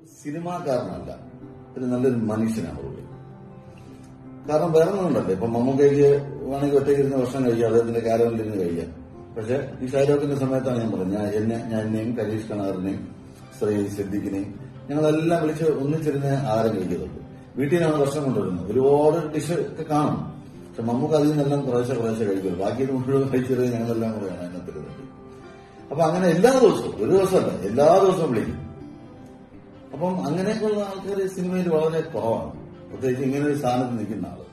സിനിമാക്കാരനല്ല ഒരു നല്ലൊരു മനുഷ്യനാണ് പുള്ളി കാരണം വേറെ ഒന്നുണ്ടല്ലോ ഇപ്പൊ മമ്മൂക്കയ്ക്ക് വേണമെങ്കിൽ ഒറ്റയ്ക്ക് ഇരുന്ന് വർഷം കഴിയും അദ്ദേഹത്തിന്റെ കാരവനിലിരുന്ന് കഴിയാം പക്ഷെ ഈ ഷൈലോക്കിന്റെ സമയത്താണ് ഞാൻ പറഞ്ഞത് ഞാൻ എന്നെ ഞാൻ എന്നെയും കരീഷ് കണാറിനെയും ശ്രീ സിദ്ദിഖിനെയും ഞങ്ങളെല്ലാം വിളിച്ച് ഒന്നിച്ചിരുന്ന് ആഹാരം കഴിക്കുന്നുള്ളൂ വീട്ടിൽ നിന്നാണ് ഭക്ഷണം കൊണ്ടുവരുന്നത് ഒരുപാട് ഡിഷ് ഒക്കെ കാണും പക്ഷെ മമ്മൂക്ക് അതിൽ നിന്നെല്ലാം കുറേശ്ശെ കുറേശ്ശെ കഴിക്കുള്ളൂ ബാക്കി മുഴുവൻ കഴിച്ചത് ഞങ്ങളെല്ലാം കൂടെയാണ് അതിനകത്തിരുന്നത് അപ്പൊ അങ്ങനെ എല്ലാ ദിവസവും ഒരു ദിവസമല്ല എല്ലാ ദിവസവും വിളിക്കും അപ്പം അങ്ങനെയൊക്കെയുള്ള ആൾക്കാർ സിനിമയിൽ വളരെ കുറവാണ് പ്രത്യേകിച്ച് ഇങ്ങനെ ഒരു സ്ഥാനത്ത് നിൽക്കുന്ന ആള്